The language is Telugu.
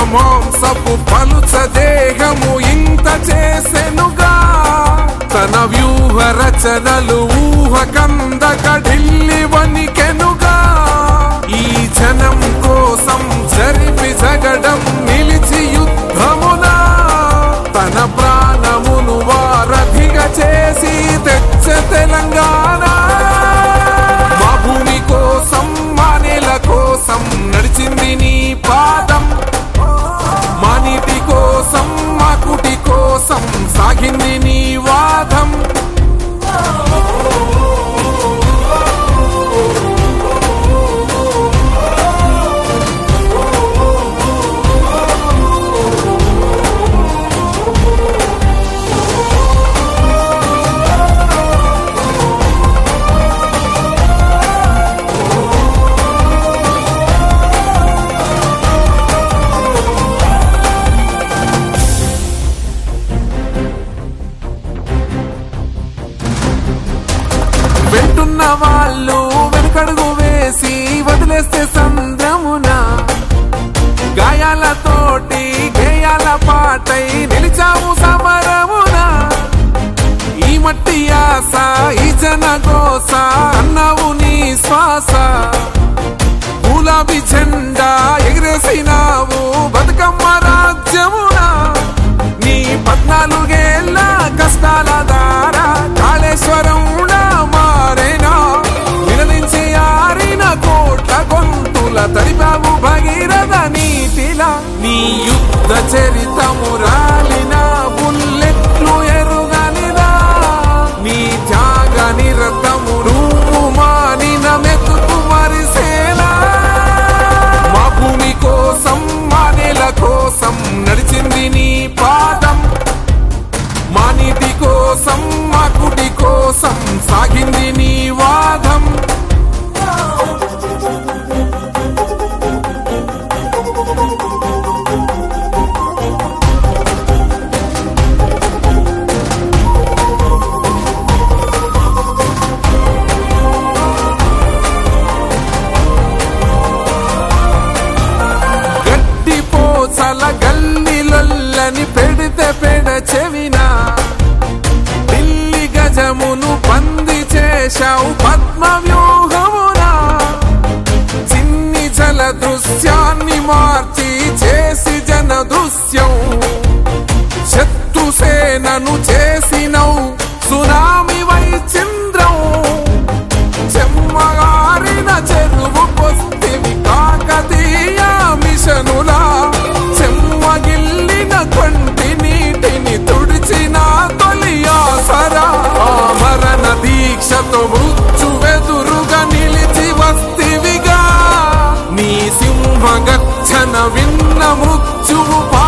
మాంసపు పలుచ దేహము ఇంత చేసెనుగా తన వ్యూహ రచనలు ఊహ కందక ఢిల్లి వనికెనుగా ఈ జనం కోసం జరిపి జగడం నిలిచి యుద్ధమునా తన ప్రాణమును వారధిగా చేసి తెచ్చ తెలంగాణ మా భూమి కోసం మా నేల కోసం నడిచింది నీ పాదం మా నీటి కోసం మా కుటి కోసం సాగింది నీ వాదం వెంటున్న వాళ్ళు వెనుకడుగు వేసి వదిలేస్తే సంద్రమున గాయాలతోటి గేయాల పాటై నిలిచాము సమరమున ఈ మట్టి ఆశ ఈ జన గోస అన్నావు నీ శ్వాస గులాబీ జెండా ఎగిరేసినావు బతుకమ్మ రాజ్యమున నీ పద్నాలుగేళ్ల కష్టాల దారా కాళేశ్వరం మారేనా వినదించి ఆరిన కోట్ల గొంతుల తడిపావు భగీరథ నీటిలా నీ యుద్ధ చరితము రాలిన బుల్లెట్లు ఎరుగనిదా నీ త్యాగ నిరతము నువ్వు మానిన మెతుకు మరిసేనా మా భూమి కోసం మా నేల కోసం నడిచింది నీ పాదం మా నీటి కోసం మా కుటి కోసం సాగింది నీ వాదం గడ్డి పోచల గల్లిలొల్లని పెడితే పెడ చెవినా ఢిల్లీ గజమును బంది చేశావు పద్మ వ్యూహమునా చిన్ని జల దృశ్యాన్ని మార్చి చేసి జన దృశ్యం శత్రు సేనను చేసినవు సునామి వై చంద్రం చెమ్మగారిన చెరువు పొస్తివి కాకతీయ మిషనులా చెమ్మగిల్లిన కొంటి నీటిని తుడిచిన తొలి ఆసరా ఆమరణ దీక్షతో మృత్యు వెదురుగా నిలిచి వస్తివిగా నీ సింహ గచ్చన విన్న మృత్యువు